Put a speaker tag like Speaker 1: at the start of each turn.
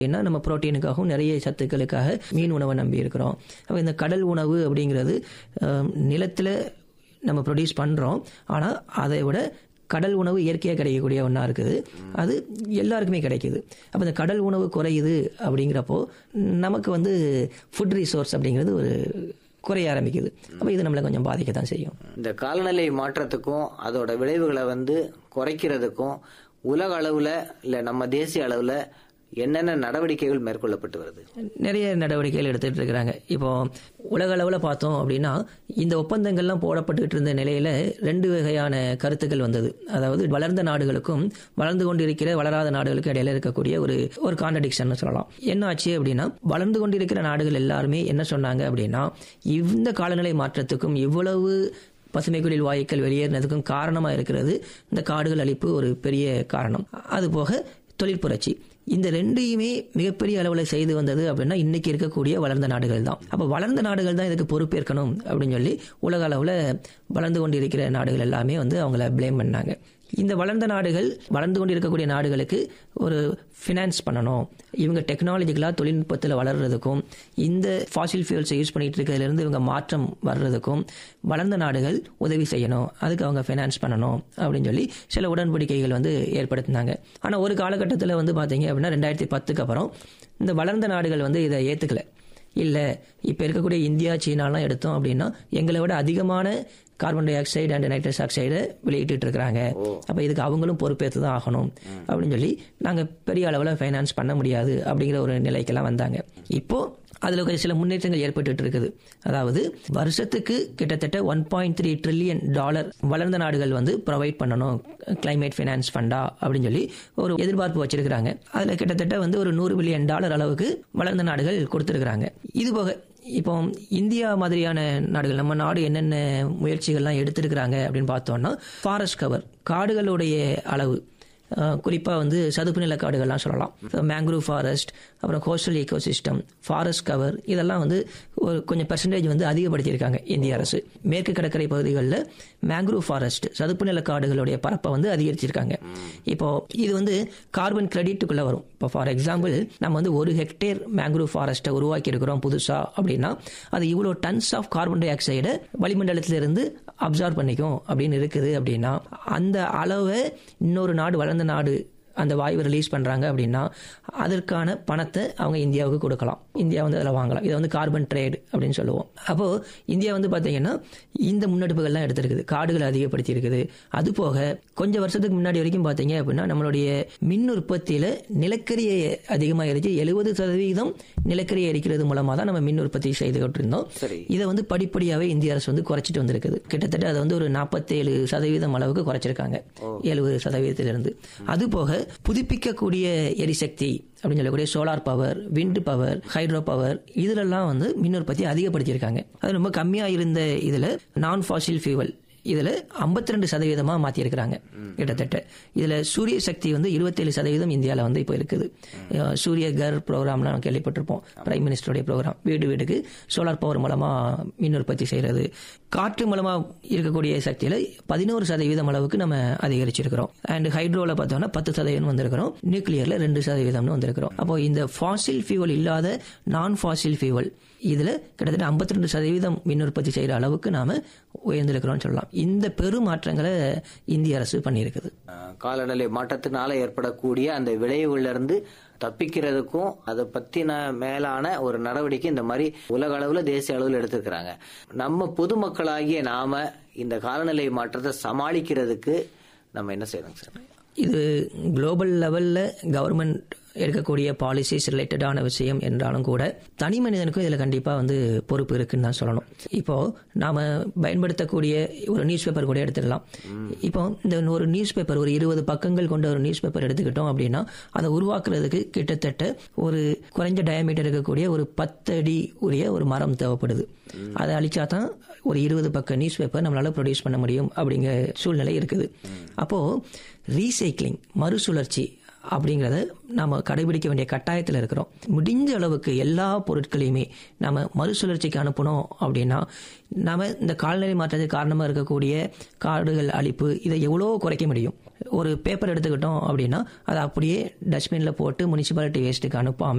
Speaker 1: ஏன்னா நம்ம புரோட்டீனுக்காகவும் நிறைய சத்துக்களுக்காக மீன் உணவை நம்பி இருக்கிறோம் அப்போ இந்த கடல் உணவு அப்படிங்கிறது அஹ், நிலத்துல நம்ம ப்ரொடியூஸ் பண்றோம் ஆனா அதை விட கடல் உணவு இயற்கையாக கிடைக்கக்கூடிய ஒன்றா இருக்குது அது எல்லாருக்குமே கிடைக்குது அப்போ இந்த கடல் உணவு குறையுது அப்படிங்கிறப்போ நமக்கு வந்து ஃபுட் ரிசோர்ஸ் அப்படிங்கிறது ஒரு குறைய ஆரம்பிக்குது அப்போ இது நம்மளை கொஞ்சம் பாதிக்க தான் செய்யும்
Speaker 2: இந்த காலநிலை மாற்றத்துக்கும் அதோட விளைவுகளை வந்து குறைக்கிறதுக்கும் உலக அளவுல இல்ல நம்ம தேசிய அளவுல என்னென்ன நடவடிக்கைகள் மேற்கொள்ளப்பட்டு வருது
Speaker 1: நிறைய நடவடிக்கைகள் எடுத்துட்டு இருக்கிறாங்க இப்போ உலக அளவில் பார்த்தோம் அப்படின்னா இந்த ஒப்பந்தங்கள்லாம் போடப்பட்டுக்கிட்டு இருந்த நிலையில ரெண்டு வகையான கருத்துக்கள் வந்தது அதாவது வளர்ந்த நாடுகளுக்கும் வளர்ந்து கொண்டிருக்கிற வளராத நாடுகளுக்கும் இடையில இருக்கக்கூடிய ஒரு ஒரு கான்ட்ரடிக்ஷன் சொல்லலாம் என்ன ஆச்சு அப்படின்னா வளர்ந்து கொண்டிருக்கிற நாடுகள் எல்லாருமே என்ன சொன்னாங்க அப்படின்னா இந்த காலநிலை மாற்றத்துக்கும் இவ்வளவு பசுமைக்குடில் வாயுக்கள் வெளியேறினதுக்கும் காரணமாக இருக்கிறது இந்த காடுகள் அழிப்பு ஒரு பெரிய காரணம் அது போக தொழிற்புரட்சி இந்த ரெண்டையுமே மிகப்பெரிய அளவில் செய்து வந்தது அப்படின்னா இன்னைக்கு இருக்கக்கூடிய வளர்ந்த நாடுகள் தான் அப்போ வளர்ந்த நாடுகள் தான் இதுக்கு பொறுப்பேற்கணும் அப்படின்னு சொல்லி உலக அளவில் வளர்ந்து கொண்டிருக்கிற நாடுகள் எல்லாமே வந்து அவங்கள ப்ளேம் பண்ணாங்க இந்த வளர்ந்த நாடுகள் வளர்ந்து கொண்டிருக்கக்கூடிய நாடுகளுக்கு ஒரு ஃபினான்ஸ் பண்ணணும் இவங்க டெக்னாலஜிக்கலாக தொழில்நுட்பத்தில் வளர்றதுக்கும் இந்த ஃபாசில் ஃபியூல்ஸை யூஸ் பண்ணிட்டு இருக்கிறதுலேருந்து இவங்க மாற்றம் வர்றதுக்கும் வளர்ந்த நாடுகள் உதவி செய்யணும் அதுக்கு அவங்க ஃபினான்ஸ் பண்ணணும் அப்படின்னு சொல்லி சில உடன்படிக்கைகள் வந்து ஏற்படுத்தினாங்க ஆனால் ஒரு காலகட்டத்தில் வந்து பார்த்தீங்க அப்படின்னா ரெண்டாயிரத்தி பத்துக்கு அப்புறம் இந்த வளர்ந்த நாடுகள் வந்து இதை ஏற்றுக்கல இல்லை இப்போ இருக்கக்கூடிய இந்தியா சீனாலாம் எடுத்தோம் அப்படின்னா எங்களை விட அதிகமான carbon dioxide and nitrous ஆக்சைடை வெளியிட்டு இருக்கிறாங்க அப்போ இதுக்கு அவங்களும் பொறுப்பேற்று தான் ஆகணும் அப்படின்னு சொல்லி நாங்கள் பெரிய அளவில் ஃபைனான்ஸ் பண்ண முடியாது அப்படிங்கிற ஒரு நிலைக்கெல்லாம் வந்தாங்க இப்போ அதில் கொஞ்சம் சில முன்னேற்றங்கள் ஏற்பட்டு இருக்குது அதாவது வருஷத்துக்கு கிட்டத்தட்ட one point three trillion dollar வளர்ந்த நாடுகள் வந்து ப்ரொவைட் பண்ணணும் கிளைமேட் ஃபைனான்ஸ் ஃபண்டா அப்படின்னு சொல்லி ஒரு எதிர்பார்ப்பு வச்சிருக்கிறாங்க அதில் கிட்டத்தட்ட வந்து ஒரு நூறு பில்லியன் டாலர் அளவுக்கு வளர்ந்த நாடுகள் கொடுத்துருக்குறாங்க இது போக இப்போ இந்தியா மாதிரியான நாடுகள் நம்ம நாடு என்னென்ன முயற்சிகள்லாம் எடுத்திருக்கிறாங்க அப்படின்னு பார்த்தோம்னா ஃபாரஸ்ட் கவர் காடுகளுடைய அளவு குறிப்பாக வந்து சதுப்பு நில காடுகள்லாம் சொல்லலாம் மேங்க்ரூவ் ஃபாரஸ்ட் அப்புறம் கோஸ்டல் ஈகோசிஸ்டம் ஃபாரஸ்ட் கவர் இதெல்லாம் வந்து ஒரு கொஞ்சம் பெர்சன்டேஜ் வந்து அதிகப்படுத்தியிருக்காங்க இந்திய அரசு மேற்கு கடற்கரை பகுதிகளில் மேங்க்ரூவ் ஃபாரஸ்ட் சதுப்பு நில காடுகளுடைய பரப்பை வந்து அதிகரிச்சிருக்காங்க இப்போ இது வந்து கார்பன் கிரெடிட்டுக்குள்ளே வரும் இப்போ ஃபார் எக்ஸாம்பிள் நம்ம வந்து ஒரு ஹெக்டேர் மேங்க்ரூவ் ஃபாரஸ்ட்டை உருவாக்கி இருக்கிறோம் புதுசாக அப்படின்னா அது இவ்வளோ டன்ஸ் ஆஃப் கார்பன் டை ஆக்சைடை வளிமண்டலத்திலிருந்து அப்சார்ப் பண்ணிக்கும் அப்படின்னு இருக்குது அப்படின்னா அந்த அளவை இன்னொரு நாடு வளர்ந்த நாடு அந்த வாயுவை ரிலீஸ் பண்ணுறாங்க அப்படின்னா அதற்கான பணத்தை அவங்க இந்தியாவுக்கு கொடுக்கலாம் இந்தியா வந்து அதில் வாங்கலாம் இதை வந்து கார்பன் ட்ரேட் அப்படின்னு சொல்லுவோம் அப்போது இந்தியா வந்து பார்த்தீங்கன்னா இந்த முன்னெடுப்புகள்லாம் எடுத்திருக்குது காடுகளை அதிகப்படுத்தி இருக்குது அது போக கொஞ்சம் வருஷத்துக்கு முன்னாடி வரைக்கும் பார்த்தீங்க அப்படின்னா நம்மளுடைய மின் உற்பத்தியில் நிலக்கரியை அதிகமாக எரிச்சு எழுபது சதவீதம் நிலக்கரியை எரிக்கிறது மூலமாக தான் நம்ம மின் உற்பத்தி செய்துகிட்டு இருந்தோம்
Speaker 2: சரி
Speaker 1: இதை வந்து படிப்படியாகவே இந்திய அரசு வந்து குறைச்சிட்டு வந்திருக்குது கிட்டத்தட்ட அதை வந்து ஒரு நாற்பத்தேழு சதவீதம் அளவுக்கு குறைச்சிருக்காங்க எழுபது சதவீதத்திலிருந்து அது போக புதுப்பிக்கக்கூடிய எரிசக்தி அப்படின்னு சொல்லக்கூடிய solar power wind power hydro power இதுலெல்லாம் வந்து மின் உற்பத்தி அதிகப்படுத்தியிருக்காங்க அது ரொம்ப கம்மியாக இருந்த இதில் நான் ஃபாசில் ஃபியூவல் இதில் 52% ரெண்டு சதவீதமாக மாற்றிருக்கிறாங்க கிட்டத்தட்ட இதில் சூரிய சக்தி வந்து இருபத்தேழு சதவீதம் இந்தியாவில் வந்து இப்போ இருக்குது அஹ் சூரிய கர் ப்ரோக்ராம்லாம் நம்ம கேள்விப்பட்டிருப்போம் பிரைம் மினிஸ்டருடைய ப்ரோக்ராம் வீடு வீடுக்கு சோலார் பவர் மூலமாக மின் உற்பத்தி செய்கிறது காற்று மூலமாக இருக்கக்கூடிய சக்தியில் பதினோரு சதவீதம் அளவுக்கு நம்ம அதிகரிச்சிருக்கிறோம் அண்ட் ஹைட்ரோவில் பார்த்தோம்னா பத்து சதவீதம் வந்திருக்கிறோம் நியூக்ளியரில் ரெண்டு சதவீதம்னு வந்திருக்கிறோம் அப்போ இந்த ஃபாசில் ஃபியூவல் இல்லாத நான் ஃபாசில் ஃபியூவல் இதில் கிட்டத்தட்ட 52% ரெண்டு சதவீதம் மின் உற்பத்தி செய்கிற அளவுக்கு நாம் உயர்ந்திருக்கிறோம்னு சொல்லலாம் இந்த பெரும் மாற்றங்களை இந்திய அரசு பண்ணியிருக்குது
Speaker 2: அஹ், காலநிலை மாற்றத்தினால ஏற்படக்கூடிய அந்த விளைவுகள்ல இருந்து தப்பிக்கிறதுக்கும் அதை பத்தின மேலான ஒரு நடவடிக்கை இந்த மாதிரி உலக அளவுல தேசிய அளவில் எடுத்திருக்கிறாங்க நம்ம பொதுமக்களாகிய நாம இந்த காலநிலை மாற்றத்தை சமாளிக்கிறதுக்கு நம்ம என்ன செய்யணும் சார்
Speaker 1: இது குளோபல் லெவலில் கவர்மெண்ட் எடுக்கக்கூடிய பாலிசிஸ் ரிலேட்டடான விஷயம் என்றாலும் கூட தனி மனிதனுக்கும் இதில் கண்டிப்பாக வந்து பொறுப்பு இருக்குன்னு தான் சொல்லணும் இப்போ நாம் பயன்படுத்தக்கூடிய ஒரு நியூஸ் பேப்பர் கூட எடுத்துக்கலாம் இப்போ இந்த ஒரு நியூஸ் பேப்பர் ஒரு இருபது பக்கங்கள் கொண்ட ஒரு நியூஸ் பேப்பர் எடுத்துக்கிட்டோம் அப்படின்னா அதை உருவாக்குறதுக்கு கிட்டத்தட்ட ஒரு குறைஞ்ச டயமீட்டர் இருக்கக்கூடிய ஒரு பத்து அடி உரிய ஒரு மரம் தேவைப்படுது அதை அழிச்சா தான் ஒரு இருபது பக்க நியூஸ் பேப்பர் நம்மளால ப்ரொடியூஸ் பண்ண முடியும் அப்படிங்கிற சூழ்நிலை இருக்குது அப்போது ரீசைக்ளிங் மறுசுழற்சி அப்படிங்கிறத நம்ம கடைபிடிக்க வேண்டிய கட்டாயத்தில் இருக்கிறோம் முடிஞ்ச அளவுக்கு எல்லா பொருட்களையுமே நம்ம மறுசுழற்சிக்கு அனுப்பணும் அப்படின்னா நம்ம இந்த கால்நிலை மாற்றத்துக்கு காரணமாக இருக்கக்கூடிய காடுகள் அழிப்பு இதை எவ்வளோ குறைக்க முடியும் ஒரு பேப்பர் எடுத்துக்கிட்டோம் அப்படின்னா அதை அப்படியே டஸ்ட்பினில் போட்டு முனிசிபாலிட்டி வேஸ்ட்டுக்கு அனுப்பாமல்